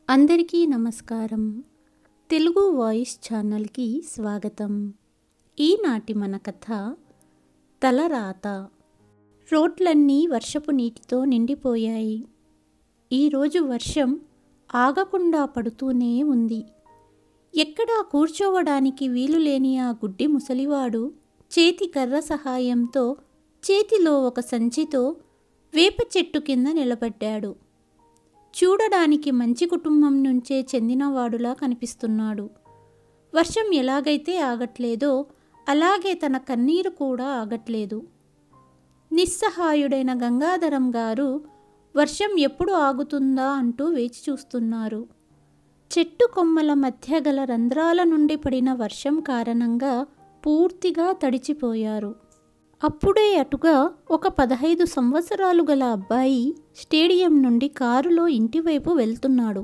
అందరికీ నమస్కారం తెలుగు వాయిస్ ఛానల్కి స్వాగతం ఈనాటి మన కథ తలరాత రోడ్లన్నీ వర్షపు నీటితో నిండిపోయాయి ఈరోజు వర్షం ఆగకుండా పడుతూనే ఉంది ఎక్కడా కూర్చోవడానికి వీలు లేని ఆ గుడ్డి ముసలివాడు చేతి కర్ర సహాయంతో చేతిలో ఒక సంచితో వేప చెట్టు కింద నిలబడ్డాడు చూడడానికి మంచి కుటుంబం నుంచే చెందినవాడులా కనిపిస్తున్నాడు వర్షం ఎలాగైతే ఆగట్లేదో అలాగే తన కన్నీరు కూడా ఆగట్లేదు నిస్సహాయుడైన గంగాధరం గారు వర్షం ఎప్పుడు ఆగుతుందా అంటూ వేచి చూస్తున్నారు చెట్టు కొమ్మల మధ్య గల రంధ్రాల నుండి పడిన వర్షం కారణంగా పూర్తిగా తడిచిపోయారు అప్పుడే అటుగా ఒక పదహైదు సంవత్సరాలు గల అబ్బాయి స్టేడియం నుండి కారులో ఇంటివైపు వెళ్తున్నాడు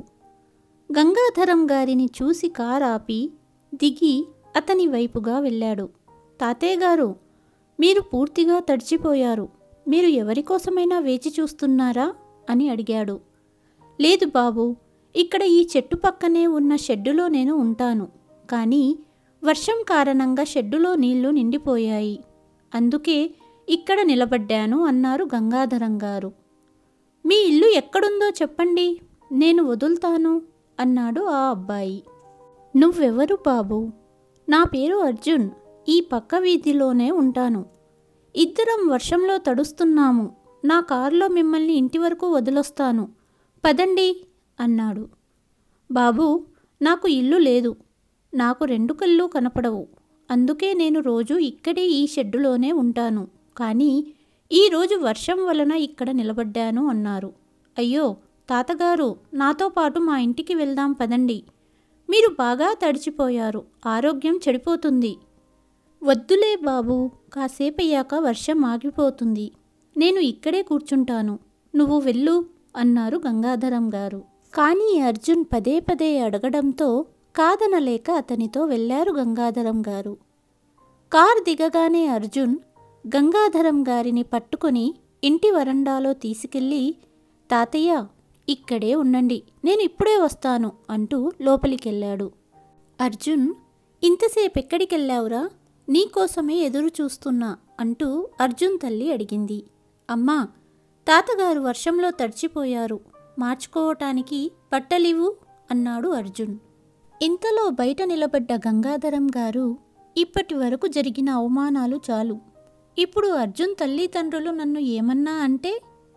గంగాధరం గారిని చూసి కారు ఆపి దిగి అతని వైపుగా వెళ్ళాడు తాతయ్య గారు మీరు పూర్తిగా తడిచిపోయారు మీరు ఎవరి కోసమైనా వేచి చూస్తున్నారా అని అడిగాడు లేదు బాబు ఇక్కడ ఈ చెట్టు పక్కనే ఉన్న షెడ్డులో నేను ఉంటాను కానీ వర్షం కారణంగా షెడ్డులో నీళ్లు నిండిపోయాయి అందుకే ఇక్కడ నిలబడ్డాను అన్నారు గంగాధరం గారు మీ ఇల్లు ఎక్కడుందో చెప్పండి నేను వదులుతాను అన్నాడు ఆ అబ్బాయి నువ్వెవరు బాబు నా పేరు అర్జున్ ఈ పక్క వీధిలోనే ఉంటాను ఇద్దరం వర్షంలో తడుస్తున్నాము నా కారులో మిమ్మల్ని ఇంటి వరకు వదిలొస్తాను పదండి అన్నాడు బాబు నాకు ఇల్లు లేదు నాకు రెండు కళ్ళు కనపడవు అందుకే నేను రోజు ఇక్కడే ఈ షెడ్డులోనే ఉంటాను కానీ ఈరోజు వర్షం వలన ఇక్కడ నిలబడ్డాను అన్నారు అయ్యో తాతగారు నాతో పాటు మా ఇంటికి వెళ్దాం పదండి మీరు బాగా తడిచిపోయారు ఆరోగ్యం చెడిపోతుంది వద్దులే బాబు కాసేపయ్యాక వర్షం ఆగిపోతుంది నేను ఇక్కడే కూర్చుంటాను నువ్వు వెళ్ళు అన్నారు గంగాధరం గారు కానీ అర్జున్ పదే పదే అడగడంతో కాదనలేక అతనితో వెళ్ళారు గంగాధరం గారు కార్ దిగగానే అర్జున్ గంగాధరం గారిని పట్టుకొని ఇంటి వరండాలో తీసుకెళ్ళి తాతయ్య ఇక్కడే ఉండండి నేను ఇప్పుడే వస్తాను అంటూ లోపలికెళ్ళాడు అర్జున్ ఇంతసేపు ఎక్కడికెళ్ళావురా నీకోసమే ఎదురు చూస్తున్నా అంటూ అర్జున్ తల్లి అడిగింది అమ్మా తాతగారు వర్షంలో తడిచిపోయారు మార్చుకోవటానికి బట్టలివు అన్నాడు అర్జున్ ఇంతలో బయట నిలబడ్డ గంగాధరం గారు ఇప్పటి వరకు జరిగిన అవమానాలు చాలు ఇప్పుడు అర్జున్ తల్లిదండ్రులు నన్ను ఏమన్నా అంటే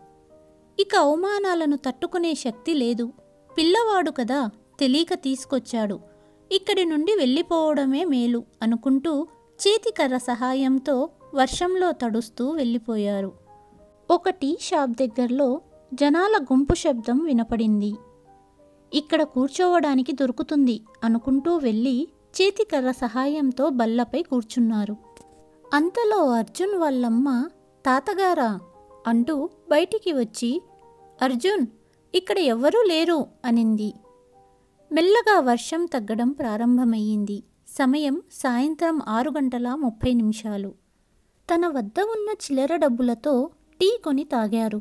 ఇక అవమానాలను తట్టుకునే శక్తి లేదు పిల్లవాడు కదా తెలియక తీసుకొచ్చాడు ఇక్కడి నుండి వెళ్ళిపోవడమే మేలు అనుకుంటూ చేతికర్ర సహాయంతో వర్షంలో తడుస్తూ వెళ్ళిపోయారు ఒక టీ షాప్ దగ్గరలో జనాల గుంపు శబ్దం వినపడింది ఇక్కడ కూర్చోవడానికి దొరుకుతుంది అనుకుంటూ వెళ్ళి చేతికర్ర సహాయంతో బల్లపై కూర్చున్నారు అంతలో అర్జున్ వాళ్ళమ్మ తాతగారా అంటూ బయటికి వచ్చి అర్జున్ ఇక్కడ ఎవ్వరూ లేరు అనింది మెల్లగా వర్షం తగ్గడం ప్రారంభమయ్యింది సమయం సాయంత్రం ఆరు గంటల ముప్పై నిమిషాలు తన వద్ద ఉన్న చిల్లర డబ్బులతో టీ కొని తాగారు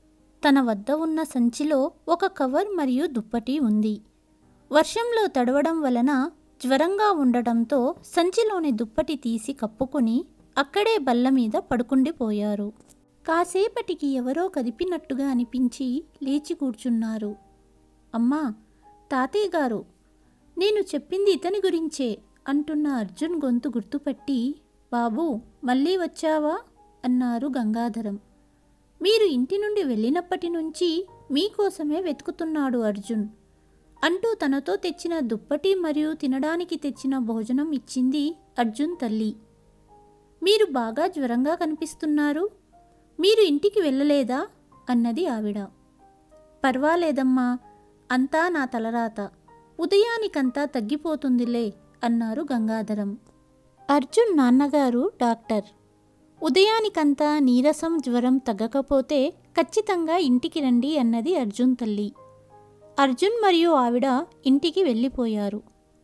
తన వద్ద ఉన్న సంచిలో ఒక కవర్ మరియు దుప్పటి ఉంది వర్షంలో తడవడం వలన జ్వరంగా ఉండటంతో సంచిలోని దుప్పటి తీసి కప్పుకొని అక్కడే బల్ల మీద పడుకుండిపోయారు కాసేపటికి ఎవరో కదిపినట్టుగా అనిపించి లేచి కూర్చున్నారు అమ్మా తాతయ్య గారు నేను చెప్పింది ఇతని గురించే అంటున్న అర్జున్ గొంతు గుర్తుపట్టి బాబు మళ్ళీ వచ్చావా అన్నారు గంగాధరం మీరు ఇంటి నుండి వెళ్ళినప్పటి నుంచి మీకోసమే వెతుకుతున్నాడు అర్జున్ అంటూ తనతో తెచ్చిన దుప్పటి మరియు తినడానికి తెచ్చిన భోజనం ఇచ్చింది అర్జున్ తల్లి మీరు బాగా జ్వరంగా కనిపిస్తున్నారు మీరు ఇంటికి వెళ్ళలేదా అన్నది ఆవిడ పర్వాలేదమ్మా అంతా నా తలరాత ఉదయానికంతా తగ్గిపోతుందిలే అన్నారు గంగాధరం అర్జున్ నాన్నగారు డాక్టర్ ఉదయానికంతా నీరసం జ్వరం తగ్గకపోతే ఖచ్చితంగా ఇంటికి రండి అన్నది అర్జున్ తల్లి అర్జున్ మరియు ఆవిడ ఇంటికి వెళ్ళిపోయారు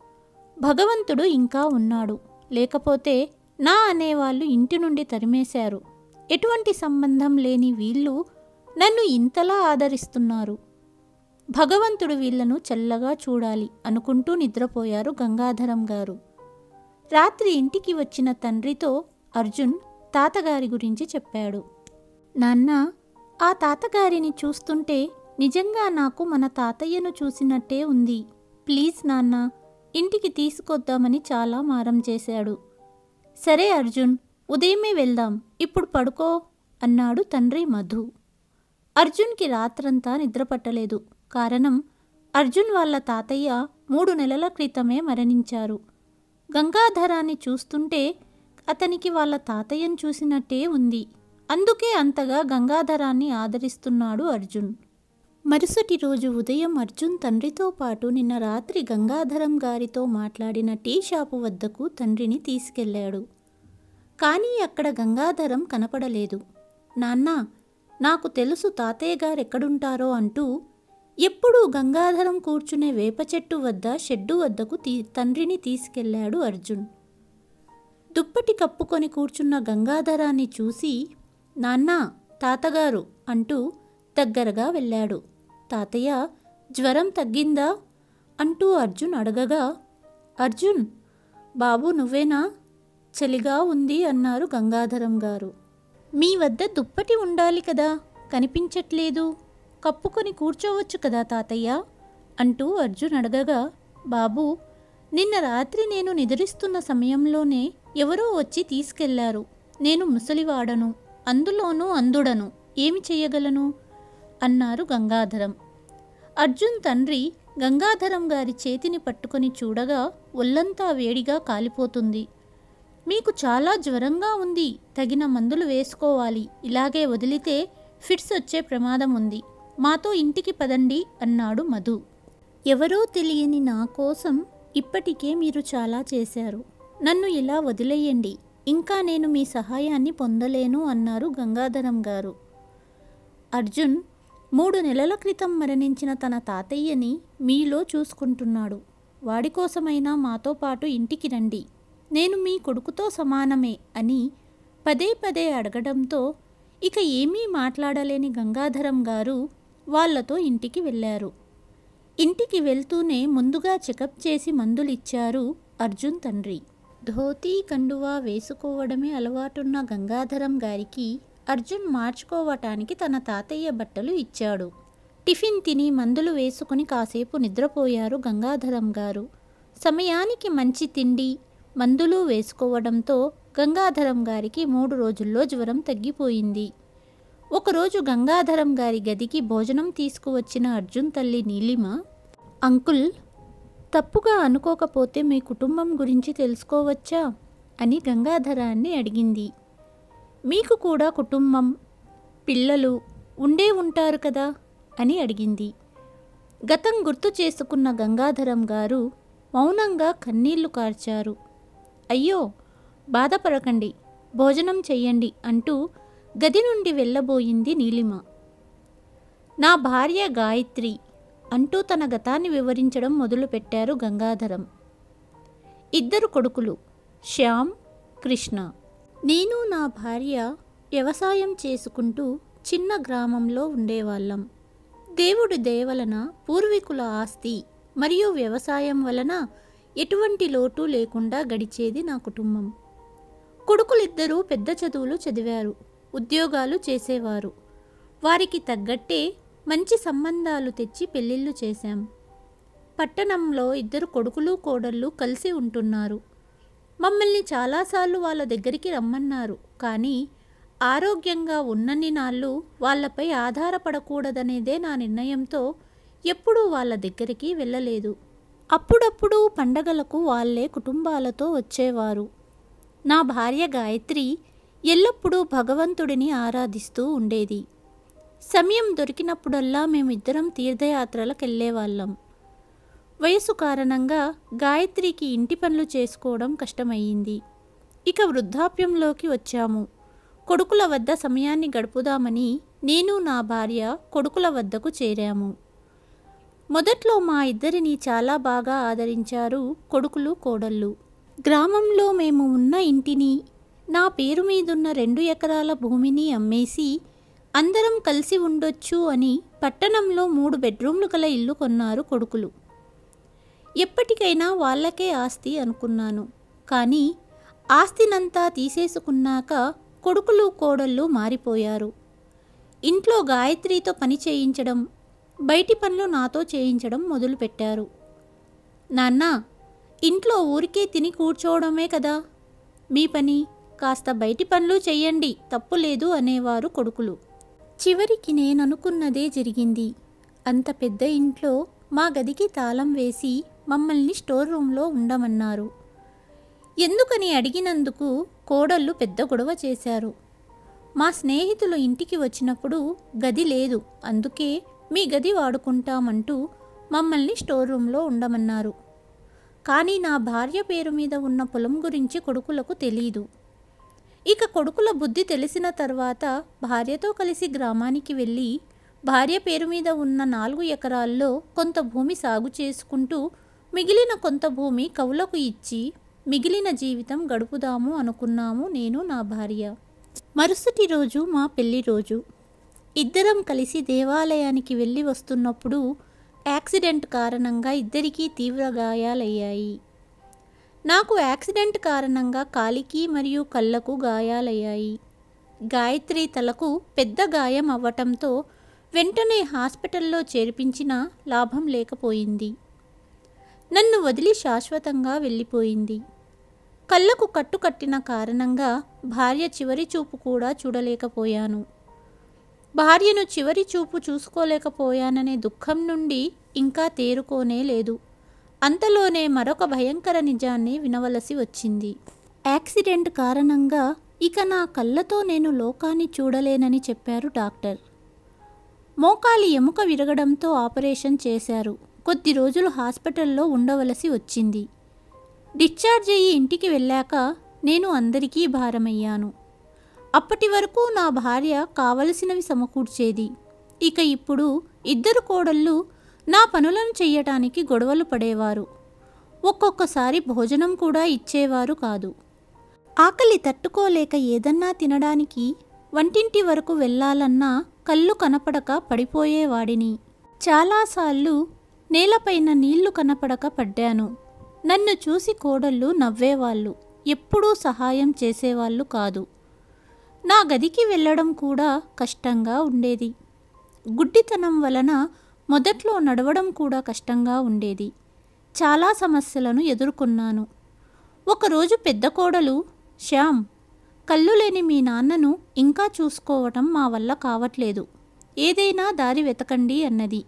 భగవంతుడు ఇంకా ఉన్నాడు లేకపోతే నా అనేవాళ్ళు ఇంటి నుండి తరిమేశారు ఎటువంటి సంబంధం లేని వీళ్ళు నన్ను ఇంతలా ఆదరిస్తున్నారు భగవంతుడు వీళ్లను చల్లగా చూడాలి అనుకుంటూ నిద్రపోయారు గంగాధరం గారు రాత్రి ఇంటికి వచ్చిన తండ్రితో అర్జున్ తాతగారి గురించి చెప్పాడు నాన్న ఆ తాతగారిని చూస్తుంటే నిజంగా నాకు మన తాతయ్యను చూసినట్టే ఉంది ప్లీజ్ నాన్న ఇంటికి తీసుకొద్దామని చాలా మారం చేశాడు సరే అర్జున్ ఉదయమే వెళ్దాం ఇప్పుడు పడుకో అన్నాడు తండ్రి మధు అర్జున్కి రాత్రంతా నిద్రపట్టలేదు కారణం అర్జున్ వాళ్ళ తాతయ్య మూడు నెలల క్రితమే మరణించారు గంగాధరాన్ని చూస్తుంటే అతనికి వాళ్ళ తాతయ్యను చూసినట్టే ఉంది అందుకే అంతగా గంగాధరాన్ని ఆదరిస్తున్నాడు అర్జున్ మరుసటి రోజు ఉదయం అర్జున్ తండ్రితో పాటు నిన్న రాత్రి గంగాధరం గారితో మాట్లాడిన టీ షాపు వద్దకు తండ్రిని తీసుకెళ్ళాడు కానీ అక్కడ గంగాధరం కనపడలేదు నాన్న నాకు తెలుసు తాతయ్య గారు ఎక్కడుంటారో అంటూ ఎప్పుడూ గంగాధరం కూర్చునే వేప చెట్టు వద్ద షెడ్డు వద్దకు తీ తండ్రిని తీసుకెళ్ళాడు అర్జున్ దుప్పటి కప్పుకొని కూర్చున్న గంగాధరాన్ని చూసి నాన్న తాతగారు అంటూ దగ్గరగా వెళ్ళాడు తాతయ్య జ్వరం తగ్గిందా అంటూ అర్జున్ అడగగా అర్జున్ బాబు నువ్వేనా చలిగా ఉంది అన్నారు గంగాధరం గారు మీ వద్ద దుప్పటి ఉండాలి కదా కనిపించట్లేదు కప్పుకొని కూర్చోవచ్చు కదా తాతయ్య అంటూ అర్జున్ అడగగా బాబు నిన్న రాత్రి నేను నిద్రిస్తున్న సమయంలోనే ఎవరో వచ్చి తీసుకెళ్లారు నేను ముసలివాడను అందులోనూ అందుడను ఏమి చెయ్యగలను అన్నారు గంగాధరం అర్జున్ తండ్రి గంగాధరం గారి చేతిని పట్టుకొని చూడగా ఒళ్ళంతా వేడిగా కాలిపోతుంది మీకు చాలా జ్వరంగా ఉంది తగిన మందులు వేసుకోవాలి ఇలాగే వదిలితే ఫిట్స్ వచ్చే ప్రమాదం ఉంది మాతో ఇంటికి పదండి అన్నాడు మధు ఎవరో తెలియని నా కోసం ఇప్పటికే మీరు చాలా చేశారు నన్ను ఇలా వదిలేయండి ఇంకా నేను మీ సహాయాన్ని పొందలేను అన్నారు గంగాధరం గారు అర్జున్ మూడు నెలల క్రితం మరణించిన తన తాతయ్యని మీలో చూసుకుంటున్నాడు వాడి కోసమైనా మాతో పాటు ఇంటికి రండి నేను మీ కొడుకుతో సమానమే అని పదే పదే అడగడంతో ఇక ఏమీ మాట్లాడలేని గంగాధరం గారు వాళ్లతో ఇంటికి వెళ్ళారు ఇంటికి వెళ్తూనే ముందుగా చెకప్ చేసి మందులిచ్చారు అర్జున్ తండ్రి ధోతీ కండువా వేసుకోవడమే అలవాటున్న గంగాధరం గారికి అర్జున్ మార్చుకోవటానికి తన తాతయ్య బట్టలు ఇచ్చాడు టిఫిన్ తిని మందులు వేసుకుని కాసేపు నిద్రపోయారు గంగాధరం గారు సమయానికి మంచి తిండి మందులు వేసుకోవడంతో గంగాధరం గారికి మూడు రోజుల్లో జ్వరం తగ్గిపోయింది ఒకరోజు గంగాధరం గారి గదికి భోజనం తీసుకువచ్చిన అర్జున్ తల్లి నీలిమ అంకుల్ తప్పుగా అనుకోకపోతే మీ కుటుంబం గురించి తెలుసుకోవచ్చా అని గంగాధరాన్ని అడిగింది మీకు కూడా కుటుంబం పిల్లలు ఉండే ఉంటారు కదా అని అడిగింది గతం గుర్తు చేసుకున్న గంగాధరం గారు మౌనంగా కన్నీళ్లు కార్చారు అయ్యో బాధపడకండి భోజనం చెయ్యండి అంటూ గది నుండి వెళ్ళబోయింది నీలిమ నా భార్య గాయత్రి అంటూ తన గతాన్ని వివరించడం మొదలుపెట్టారు గంగాధరం ఇద్దరు కొడుకులు శ్యామ్ కృష్ణ నేను నా భార్య వ్యవసాయం చేసుకుంటూ చిన్న గ్రామంలో ఉండేవాళ్ళం దేవుడి దయ వలన పూర్వీకుల ఆస్తి మరియు వ్యవసాయం వలన ఎటువంటి లోటు లేకుండా గడిచేది నా కుటుంబం కొడుకులిద్దరూ పెద్ద చదువులు చదివారు ఉద్యోగాలు చేసేవారు వారికి తగ్గట్టే మంచి సంబంధాలు తెచ్చి పెళ్ళిళ్ళు చేశాం పట్టణంలో ఇద్దరు కొడుకులు కోడళ్ళు కలిసి ఉంటున్నారు మమ్మల్ని చాలాసార్లు వాళ్ళ దగ్గరికి రమ్మన్నారు కానీ ఆరోగ్యంగా ఉన్నన్ని నాళ్ళు వాళ్ళపై ఆధారపడకూడదనేదే నా నిర్ణయంతో ఎప్పుడూ వాళ్ళ దగ్గరికి వెళ్ళలేదు అప్పుడప్పుడు పండగలకు వాళ్ళే కుటుంబాలతో వచ్చేవారు నా భార్య గాయత్రి ఎల్లప్పుడూ భగవంతుడిని ఆరాధిస్తూ ఉండేది సమయం దొరికినప్పుడల్లా మేమిద్దరం తీర్థయాత్రలకు వెళ్ళేవాళ్ళం వయసు కారణంగా గాయత్రికి ఇంటి పనులు చేసుకోవడం కష్టమయ్యింది ఇక వృద్ధాప్యంలోకి వచ్చాము కొడుకుల వద్ద సమయాన్ని గడుపుదామని నేను నా భార్య కొడుకుల వద్దకు చేరాము మొదట్లో మా ఇద్దరిని చాలా బాగా ఆదరించారు కొడుకులు కోడళ్ళు గ్రామంలో మేము ఉన్న ఇంటిని నా పేరు మీదున్న రెండు ఎకరాల భూమిని అమ్మేసి అందరం కలిసి ఉండొచ్చు అని పట్టణంలో మూడు బెడ్రూమ్లు గల ఇల్లు కొన్నారు కొడుకులు ఎప్పటికైనా వాళ్ళకే ఆస్తి అనుకున్నాను కానీ ఆస్తినంతా తీసేసుకున్నాక కొడుకులు కోడళ్ళు మారిపోయారు ఇంట్లో గాయత్రితో పని చేయించడం బయటి పనులు నాతో చేయించడం మొదలుపెట్టారు నాన్న ఇంట్లో ఊరికే తిని కూర్చోవడమే కదా మీ పని కాస్త బయటి పనులు చెయ్యండి తప్పు లేదు అనేవారు కొడుకులు చివరికి నేననుకున్నదే జరిగింది అంత పెద్ద ఇంట్లో మా గదికి తాళం వేసి మమ్మల్ని స్టోర్ రూమ్లో ఉండమన్నారు ఎందుకని అడిగినందుకు కోడళ్ళు పెద్ద గొడవ చేశారు మా స్నేహితులు ఇంటికి వచ్చినప్పుడు గది లేదు అందుకే మీ గది వాడుకుంటామంటూ మమ్మల్ని స్టోర్ రూమ్లో ఉండమన్నారు కానీ నా భార్య పేరు మీద ఉన్న పొలం గురించి కొడుకులకు తెలీదు ఇక కొడుకుల బుద్ధి తెలిసిన తర్వాత భార్యతో కలిసి గ్రామానికి వెళ్ళి భార్య పేరు మీద ఉన్న నాలుగు ఎకరాల్లో కొంత భూమి సాగు చేసుకుంటూ మిగిలిన కొంత భూమి కవులకు ఇచ్చి మిగిలిన జీవితం గడుపుదాము అనుకున్నాము నేను నా భార్య మరుసటి రోజు మా పెళ్లి రోజు ఇద్దరం కలిసి దేవాలయానికి వెళ్ళి వస్తున్నప్పుడు యాక్సిడెంట్ కారణంగా ఇద్దరికీ తీవ్ర గాయాలయ్యాయి నాకు యాక్సిడెంట్ కారణంగా కాలికి మరియు కళ్ళకు గాయాలయ్యాయి గాయత్రి తలకు పెద్ద గాయం అవ్వటంతో వెంటనే హాస్పిటల్లో చేర్పించిన లాభం లేకపోయింది నన్ను వదిలి శాశ్వతంగా వెళ్ళిపోయింది కళ్ళకు కట్టు కట్టిన కారణంగా భార్య చివరి చూపు కూడా చూడలేకపోయాను భార్యను చివరి చూపు చూసుకోలేకపోయాననే దుఃఖం నుండి ఇంకా తేరుకోనే లేదు అంతలోనే మరొక భయంకర నిజాన్ని వినవలసి వచ్చింది యాక్సిడెంట్ కారణంగా ఇక నా కళ్ళతో నేను లోకాన్ని చూడలేనని చెప్పారు డాక్టర్ మోకాలి ఎముక విరగడంతో ఆపరేషన్ చేశారు కొద్ది రోజులు హాస్పిటల్లో ఉండవలసి వచ్చింది డిశ్చార్జ్ అయ్యి ఇంటికి వెళ్ళాక నేను అందరికీ భారమయ్యాను అప్పటి వరకు నా భార్య కావలసినవి సమకూర్చేది ఇక ఇప్పుడు ఇద్దరు కోడళ్ళు నా పనులను చెయ్యటానికి గొడవలు పడేవారు ఒక్కొక్కసారి భోజనం కూడా ఇచ్చేవారు కాదు ఆకలి తట్టుకోలేక ఏదన్నా తినడానికి వంటింటి వరకు వెళ్ళాలన్నా కళ్ళు కనపడక పడిపోయేవాడిని చాలాసార్లు నేలపైన నీళ్లు కనపడక పడ్డాను నన్ను చూసి కోడళ్ళు నవ్వేవాళ్ళు ఎప్పుడూ సహాయం చేసేవాళ్ళు కాదు నా గదికి వెళ్ళడం కూడా కష్టంగా ఉండేది గుడ్డితనం వలన మొదట్లో నడవడం కూడా కష్టంగా ఉండేది చాలా సమస్యలను ఎదుర్కొన్నాను ఒకరోజు పెద్ద కోడలు శ్యామ్ కళ్ళు లేని మీ నాన్నను ఇంకా చూసుకోవటం మా వల్ల కావట్లేదు ఏదైనా దారి వెతకండి అన్నది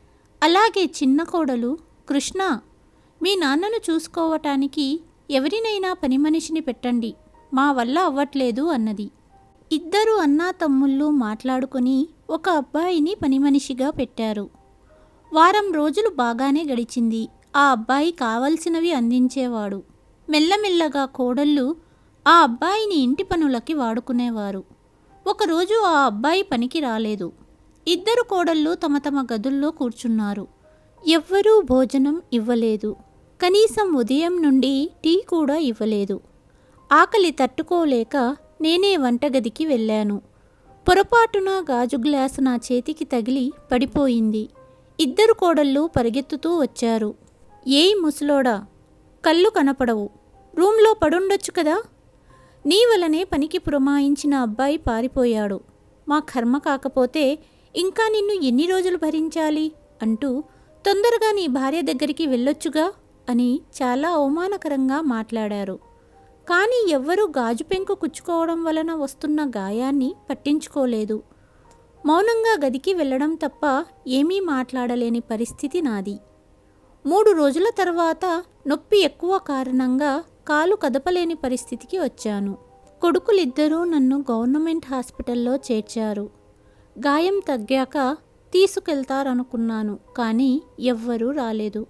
అలాగే చిన్న కోడలు కృష్ణ మీ నాన్నను చూసుకోవటానికి ఎవరినైనా పని మనిషిని పెట్టండి మా వల్ల అవ్వట్లేదు అన్నది ఇద్దరు అన్నా తమ్ముళ్ళు మాట్లాడుకొని ఒక అబ్బాయిని పని మనిషిగా పెట్టారు వారం రోజులు బాగానే గడిచింది ఆ అబ్బాయి కావలసినవి అందించేవాడు మెల్లమెల్లగా కోడళ్ళు ఆ అబ్బాయిని ఇంటి పనులకి వాడుకునేవారు ఒకరోజు ఆ అబ్బాయి పనికి రాలేదు ఇద్దరు కోడళ్ళు తమ తమ గదుల్లో కూర్చున్నారు ఎవ్వరూ భోజనం ఇవ్వలేదు కనీసం ఉదయం నుండి టీ కూడా ఇవ్వలేదు ఆకలి తట్టుకోలేక నేనే వంటగదికి వెళ్ళాను పొరపాటున గాజు గ్లాసు నా చేతికి తగిలి పడిపోయింది ఇద్దరు కోడళ్ళు పరిగెత్తుతూ వచ్చారు ఏయ్ ముసలోడా కళ్ళు కనపడవు రూమ్లో పడుండొచ్చు కదా నీ వలనే పనికి పురమాయించిన అబ్బాయి పారిపోయాడు మా కర్మ కాకపోతే ఇంకా నిన్ను ఎన్ని రోజులు భరించాలి అంటూ తొందరగా నీ భార్య దగ్గరికి వెళ్ళొచ్చుగా అని చాలా అవమానకరంగా మాట్లాడారు కానీ ఎవ్వరూ గాజు పెంకు కుచ్చుకోవడం వలన వస్తున్న గాయాన్ని పట్టించుకోలేదు మౌనంగా గదికి వెళ్ళడం తప్ప ఏమీ మాట్లాడలేని పరిస్థితి నాది మూడు రోజుల తర్వాత నొప్పి ఎక్కువ కారణంగా కాలు కదపలేని పరిస్థితికి వచ్చాను కొడుకులిద్దరూ నన్ను గవర్నమెంట్ హాస్పిటల్లో చేర్చారు గాయం తగ్గాక తీసుకెళ్తారనుకున్నాను కానీ ఎవ్వరూ రాలేదు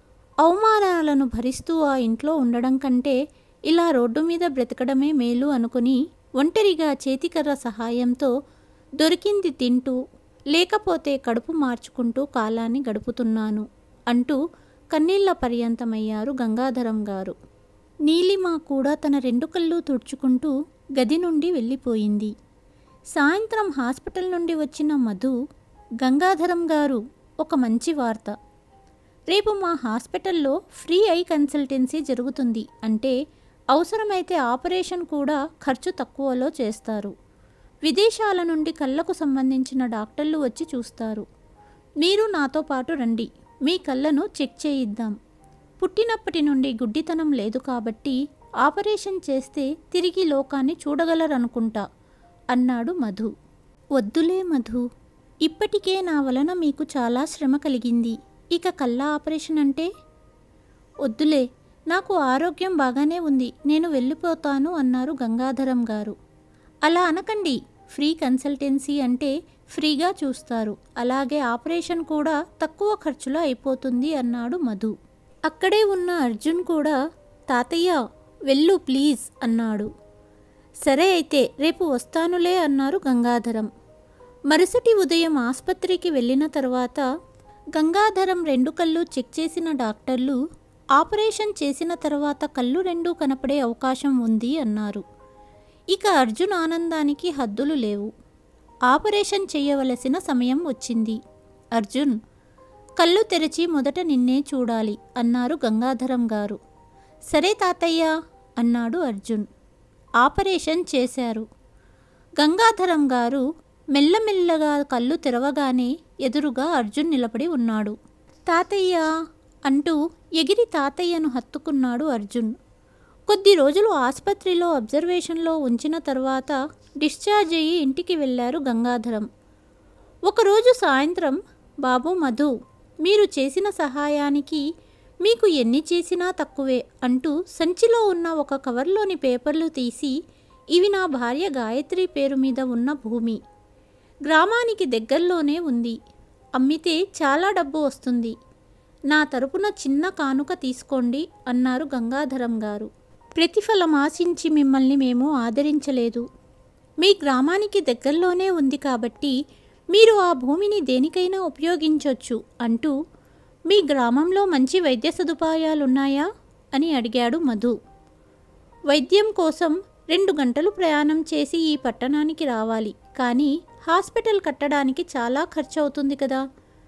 అవమానాలను భరిస్తూ ఆ ఇంట్లో ఉండడం కంటే ఇలా రోడ్డు మీద బ్రతకడమే మేలు అనుకుని ఒంటరిగా చేతికర్ర సహాయంతో దొరికింది తింటూ లేకపోతే కడుపు మార్చుకుంటూ కాలాన్ని గడుపుతున్నాను అంటూ కన్నీళ్ల పర్యంతమయ్యారు గంగాధరం గారు నీలిమ కూడా తన రెండు కళ్ళు తుడుచుకుంటూ గది నుండి వెళ్ళిపోయింది సాయంత్రం హాస్పిటల్ నుండి వచ్చిన మధు గంగాధరం గారు ఒక మంచి వార్త రేపు మా హాస్పిటల్లో ఫ్రీ ఐ కన్సల్టెన్సీ జరుగుతుంది అంటే అవసరమైతే ఆపరేషన్ కూడా ఖర్చు తక్కువలో చేస్తారు విదేశాల నుండి కళ్ళకు సంబంధించిన డాక్టర్లు వచ్చి చూస్తారు మీరు నాతో పాటు రండి మీ కళ్ళను చెక్ చేయిద్దాం పుట్టినప్పటి నుండి గుడ్డితనం లేదు కాబట్టి ఆపరేషన్ చేస్తే తిరిగి లోకాన్ని చూడగలరనుకుంటా అన్నాడు మధు వద్దులే మధు ఇప్పటికే నా వలన మీకు చాలా శ్రమ కలిగింది ఇక కళ్ళ ఆపరేషన్ అంటే వద్దులే నాకు ఆరోగ్యం బాగానే ఉంది నేను వెళ్ళిపోతాను అన్నారు గంగాధరం గారు అలా అనకండి ఫ్రీ కన్సల్టెన్సీ అంటే ఫ్రీగా చూస్తారు అలాగే ఆపరేషన్ కూడా తక్కువ ఖర్చులో అయిపోతుంది అన్నాడు మధు అక్కడే ఉన్న అర్జున్ కూడా తాతయ్య వెళ్ళు ప్లీజ్ అన్నాడు సరే అయితే రేపు వస్తానులే అన్నారు గంగాధరం మరుసటి ఉదయం ఆసుపత్రికి వెళ్ళిన తర్వాత గంగాధరం రెండు కళ్ళు చెక్ చేసిన డాక్టర్లు ఆపరేషన్ చేసిన తర్వాత కళ్ళు రెండూ కనపడే అవకాశం ఉంది అన్నారు ఇక అర్జున్ ఆనందానికి హద్దులు లేవు ఆపరేషన్ చేయవలసిన సమయం వచ్చింది అర్జున్ కళ్ళు తెరిచి మొదట నిన్నే చూడాలి అన్నారు గంగాధరం గారు సరే తాతయ్య అన్నాడు అర్జున్ ఆపరేషన్ చేశారు గంగాధరం గారు మెల్లమెల్లగా కళ్ళు తెరవగానే ఎదురుగా అర్జున్ నిలబడి ఉన్నాడు తాతయ్య అంటూ ఎగిరి తాతయ్యను హత్తుకున్నాడు అర్జున్ కొద్ది రోజులు ఆసుపత్రిలో అబ్జర్వేషన్లో ఉంచిన తర్వాత డిశ్చార్జ్ అయ్యి ఇంటికి వెళ్ళారు గంగాధరం ఒకరోజు సాయంత్రం బాబు మధు మీరు చేసిన సహాయానికి మీకు ఎన్ని చేసినా తక్కువే అంటూ సంచిలో ఉన్న ఒక కవర్లోని పేపర్లు తీసి ఇవి నా భార్య గాయత్రి పేరు మీద ఉన్న భూమి గ్రామానికి దగ్గరలోనే ఉంది అమ్మితే చాలా డబ్బు వస్తుంది నా తరపున చిన్న కానుక తీసుకోండి అన్నారు గంగాధరం గారు ప్రతిఫలం ఆశించి మిమ్మల్ని మేము ఆదరించలేదు మీ గ్రామానికి దగ్గరలోనే ఉంది కాబట్టి మీరు ఆ భూమిని దేనికైనా ఉపయోగించొచ్చు అంటూ మీ గ్రామంలో మంచి వైద్య సదుపాయాలున్నాయా అని అడిగాడు మధు వైద్యం కోసం రెండు గంటలు ప్రయాణం చేసి ఈ పట్టణానికి రావాలి కానీ హాస్పిటల్ కట్టడానికి చాలా ఖర్చు అవుతుంది కదా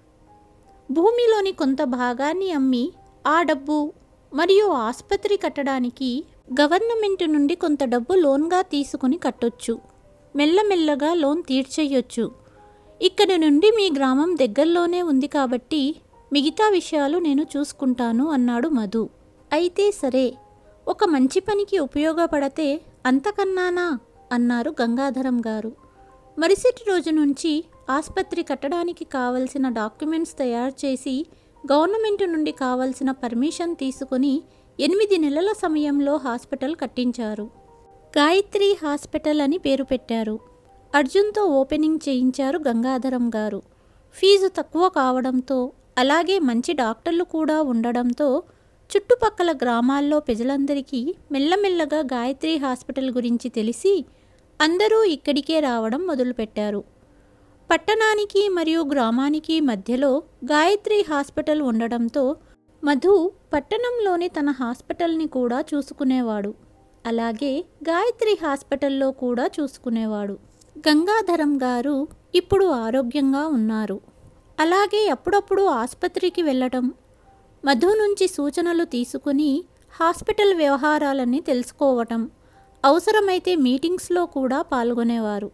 భూమిలోని కొంత భాగాన్ని అమ్మి ఆ డబ్బు మరియు ఆసుపత్రి కట్టడానికి గవర్నమెంట్ నుండి కొంత డబ్బు లోన్గా తీసుకుని కట్టొచ్చు మెల్లమెల్లగా లోన్ తీర్చేయొచ్చు ఇక్కడి నుండి మీ గ్రామం దగ్గరలోనే ఉంది కాబట్టి మిగతా విషయాలు నేను చూసుకుంటాను అన్నాడు మధు అయితే సరే ఒక మంచి పనికి ఉపయోగపడితే అంతకన్నానా అన్నారు గంగాధరం గారు మరుసటి రోజు నుంచి ఆసుపత్రి కట్టడానికి కావలసిన డాక్యుమెంట్స్ తయారు చేసి గవర్నమెంట్ నుండి కావలసిన పర్మిషన్ తీసుకుని ఎనిమిది నెలల సమయంలో హాస్పిటల్ కట్టించారు గాయత్రి హాస్పిటల్ అని పేరు పెట్టారు అర్జున్తో ఓపెనింగ్ చేయించారు గంగాధరం గారు ఫీజు తక్కువ కావడంతో అలాగే మంచి డాక్టర్లు కూడా ఉండడంతో చుట్టుపక్కల గ్రామాల్లో ప్రజలందరికీ మెల్లమెల్లగా గాయత్రి హాస్పిటల్ గురించి తెలిసి అందరూ ఇక్కడికే రావడం మొదలుపెట్టారు పట్టణానికి మరియు గ్రామానికి మధ్యలో గాయత్రి హాస్పిటల్ ఉండడంతో మధు పట్టణంలోని తన హాస్పిటల్ని కూడా చూసుకునేవాడు అలాగే గాయత్రి హాస్పిటల్లో కూడా చూసుకునేవాడు గంగాధరం గారు ఇప్పుడు ఆరోగ్యంగా ఉన్నారు అలాగే అప్పుడప్పుడు ఆసుపత్రికి వెళ్ళటం మధు నుంచి సూచనలు తీసుకుని హాస్పిటల్ వ్యవహారాలన్నీ తెలుసుకోవటం అవసరమైతే మీటింగ్స్లో కూడా పాల్గొనేవారు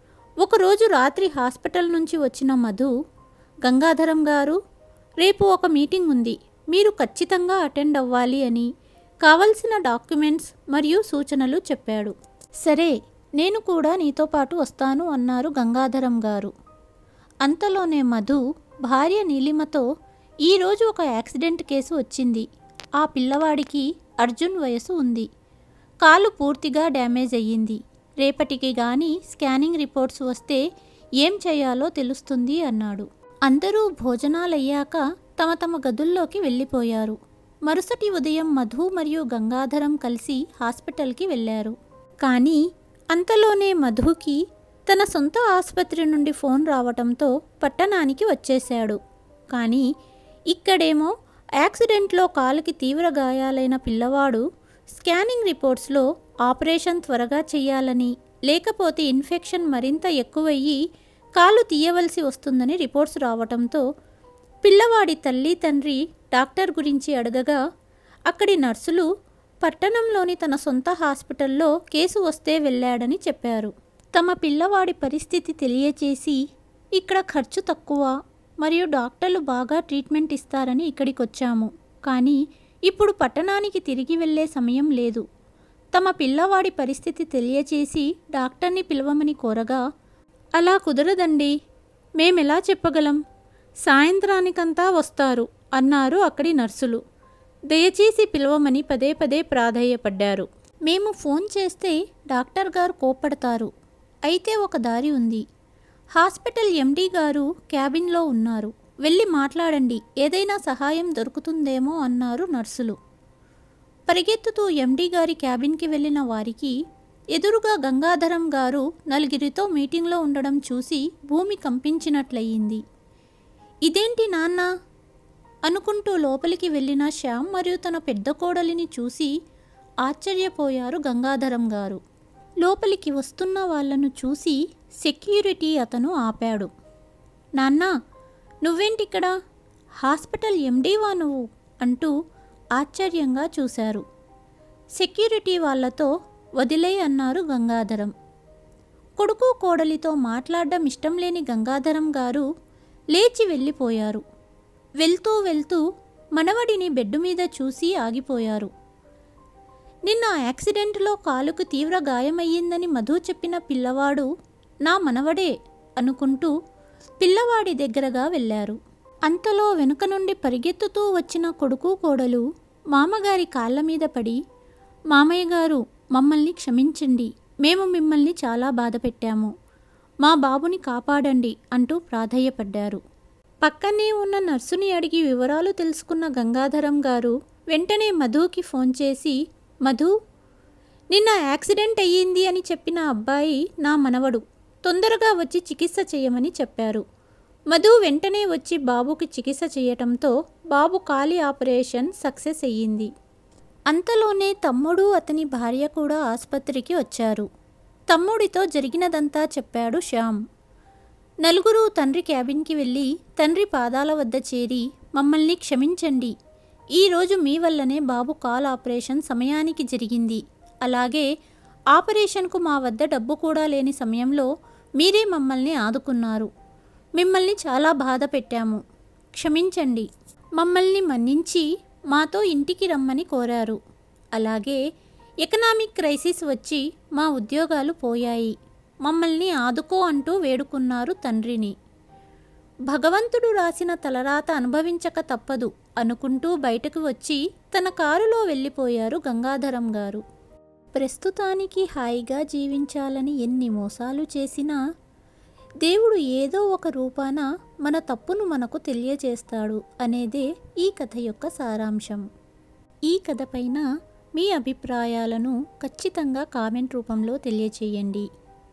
ఒకరోజు రాత్రి హాస్పిటల్ నుంచి వచ్చిన మధు గంగాధరం గారు రేపు ఒక మీటింగ్ ఉంది మీరు ఖచ్చితంగా అటెండ్ అవ్వాలి అని కావలసిన డాక్యుమెంట్స్ మరియు సూచనలు చెప్పాడు సరే నేను కూడా నీతో పాటు వస్తాను అన్నారు గంగాధరం గారు అంతలోనే మధు భార్య నీలిమతో ఈరోజు ఒక యాక్సిడెంట్ కేసు వచ్చింది ఆ పిల్లవాడికి అర్జున్ వయసు ఉంది కాలు పూర్తిగా డ్యామేజ్ అయ్యింది రేపటికి గాని స్కానింగ్ రిపోర్ట్స్ వస్తే ఏం చేయాలో తెలుస్తుంది అన్నాడు అందరూ భోజనాలయ్యాక తమ తమ గదుల్లోకి వెళ్ళిపోయారు మరుసటి ఉదయం మధు మరియు గంగాధరం కలిసి హాస్పిటల్కి వెళ్ళారు కానీ అంతలోనే మధుకి తన సొంత ఆసుపత్రి నుండి ఫోన్ రావటంతో పట్టణానికి వచ్చేశాడు కానీ ఇక్కడేమో యాక్సిడెంట్లో కాలుకి తీవ్ర గాయాలైన పిల్లవాడు స్కానింగ్ రిపోర్ట్స్లో ఆపరేషన్ త్వరగా చేయాలని లేకపోతే ఇన్ఫెక్షన్ మరింత ఎక్కువయ్యి కాలు తీయవలసి వస్తుందని రిపోర్ట్స్ రావటంతో పిల్లవాడి తల్లి తండ్రి డాక్టర్ గురించి అడగగా అక్కడి నర్సులు పట్టణంలోని తన సొంత హాస్పిటల్లో కేసు వస్తే వెళ్ళాడని చెప్పారు తమ పిల్లవాడి పరిస్థితి తెలియచేసి ఇక్కడ ఖర్చు తక్కువ మరియు డాక్టర్లు బాగా ట్రీట్మెంట్ ఇస్తారని ఇక్కడికి వచ్చాము కానీ ఇప్పుడు పట్టణానికి తిరిగి వెళ్ళే సమయం లేదు తమ పిల్లవాడి పరిస్థితి తెలియచేసి డాక్టర్ని పిలవమని కోరగా అలా కుదరదండి మేమెలా చెప్పగలం సాయంత్రానికంతా వస్తారు అన్నారు అక్కడి నర్సులు దయచేసి పిలవమని పదే పదే ప్రాధేయపడ్డారు మేము ఫోన్ చేస్తే డాక్టర్ గారు కోపడతారు అయితే ఒక దారి ఉంది హాస్పిటల్ ఎండీ గారు క్యాబిన్లో ఉన్నారు వెళ్ళి మాట్లాడండి ఏదైనా సహాయం దొరుకుతుందేమో అన్నారు నర్సులు పరిగెత్తుతూ ఎండీ గారి క్యాబిన్కి వెళ్ళిన వారికి ఎదురుగా గంగాధరం గారు నలుగురితో మీటింగ్లో ఉండడం చూసి భూమి కంపించినట్లయింది ఇదేంటి నాన్న అనుకుంటూ లోపలికి వెళ్ళిన శ్యామ్ మరియు తన పెద్ద కోడలిని చూసి ఆశ్చర్యపోయారు గంగాధరం గారు లోపలికి వస్తున్న వాళ్ళను చూసి సెక్యూరిటీ అతను ఆపాడు నాన్న నువ్వేంటిక్కడ హాస్పిటల్ ఎండీవా నువ్వు అంటూ ఆశ్చర్యంగా చూశారు సెక్యూరిటీ వాళ్ళతో వదిలే అన్నారు గంగాధరం కొడుకు కోడలితో మాట్లాడడం ఇష్టం లేని గంగాధరం గారు లేచి వెళ్ళిపోయారు వెళ్తూ వెళ్తూ మనవడిని బెడ్ మీద చూసి ఆగిపోయారు నిన్న యాక్సిడెంట్లో కాలుకు తీవ్ర గాయమయ్యిందని మధు చెప్పిన పిల్లవాడు నా మనవడే అనుకుంటూ పిల్లవాడి దగ్గరగా వెళ్ళారు అంతలో వెనుక నుండి పరిగెత్తుతూ వచ్చిన కొడుకు కోడలు మామగారి కాళ్ళ మీద పడి మామయ్య గారు మమ్మల్ని క్షమించండి మేము మిమ్మల్ని చాలా బాధ పెట్టాము మా బాబుని కాపాడండి అంటూ ప్రాధేయపడ్డారు పక్కనే ఉన్న నర్సుని అడిగి వివరాలు తెలుసుకున్న గంగాధరం గారు వెంటనే మధుకి ఫోన్ చేసి మధు నిన్న యాక్సిడెంట్ అయ్యింది అని చెప్పిన అబ్బాయి నా మనవడు తొందరగా వచ్చి చికిత్స చేయమని చెప్పారు మధు వెంటనే వచ్చి బాబుకి చికిత్స చేయటంతో బాబు కాలి ఆపరేషన్ సక్సెస్ అయ్యింది అంతలోనే తమ్ముడు అతని భార్య కూడా ఆసుపత్రికి వచ్చారు తమ్ముడితో జరిగినదంతా చెప్పాడు శ్యామ్ నలుగురు తండ్రి క్యాబిన్కి వెళ్ళి తండ్రి పాదాల వద్ద చేరి మమ్మల్ని క్షమించండి ఈరోజు మీ వల్లనే బాబు కాల్ ఆపరేషన్ సమయానికి జరిగింది అలాగే ఆపరేషన్కు మా వద్ద డబ్బు కూడా లేని సమయంలో మీరే మమ్మల్ని ఆదుకున్నారు మిమ్మల్ని చాలా బాధ పెట్టాము క్షమించండి మమ్మల్ని మన్నించి మాతో ఇంటికి రమ్మని కోరారు అలాగే ఎకనామిక్ క్రైసిస్ వచ్చి మా ఉద్యోగాలు పోయాయి మమ్మల్ని ఆదుకో అంటూ వేడుకున్నారు తండ్రిని భగవంతుడు రాసిన తలరాత అనుభవించక తప్పదు అనుకుంటూ బయటకు వచ్చి తన కారులో వెళ్ళిపోయారు గంగాధరం గారు ప్రస్తుతానికి హాయిగా జీవించాలని ఎన్ని మోసాలు చేసినా దేవుడు ఏదో ఒక రూపాన మన తప్పును మనకు తెలియజేస్తాడు అనేదే ఈ కథ యొక్క సారాంశం ఈ కథ పైన మీ అభిప్రాయాలను ఖచ్చితంగా కామెంట్ రూపంలో తెలియచేయండి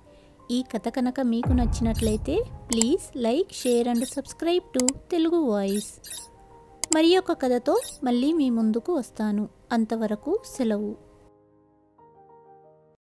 ఈ కథ కనుక మీకు నచ్చినట్లయితే please like share and subscribe to Telugu voice మరి ఒక కథతో మళ్ళీ మీ ముందుకు వస్తాను అంతవరకు సెలవు